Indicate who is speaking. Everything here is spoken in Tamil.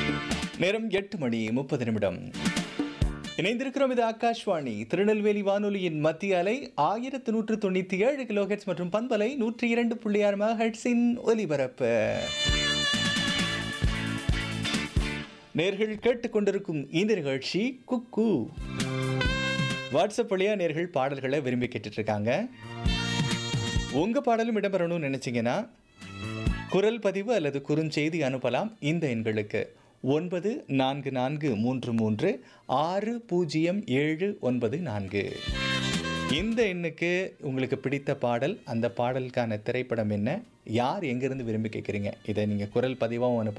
Speaker 1: நேரம் எட்டு மணி முப்பது நிமிடம் இணைந்திருக்கிறோம் இது ஆகாஷ்வாணி திருநெல்வேலி வானொலியின் மத்திய அலை ஆயிரத்து நூற்று தொண்ணூற்றி ஏழு கிலோஹெட்ஸ் மற்றும் பண்பலை நூற்றி இரண்டு புள்ளி ஆறு மெகாஹெட்ஸின் ஒலிபரப்பு நேர்கள் கேட்டுக்கொண்டிருக்கும் இந்த நிகழ்ச்சி குக்கு வாட்ஸ்அப் வழியா நேர்கள் பாடல்களை விரும்பி கேட்டுட்டு இருக்காங்க உங்க பாடலும் இடம்பெறணும்னு நினைச்சீங்கன்னா குரல் பதிவு அல்லது குறுஞ்செய்தி அனுப்பலாம் இந்த எண்களுக்கு ஒன்பது நான்கு நான்கு மூன்று மூன்று ஆறு பூஜ்ஜியம் ஏழு ஒன்பது நான்கு இந்த எண்ணுக்கு உங்களுக்கு பிடித்த பாடல் அந்த பாடலுக்கான திரைப்படம் என்ன யார் எங்கேருந்து விரும்பி கேட்குறீங்க இதை நீங்கள் குரல் பதிவாகவும் அனுப்பலாம்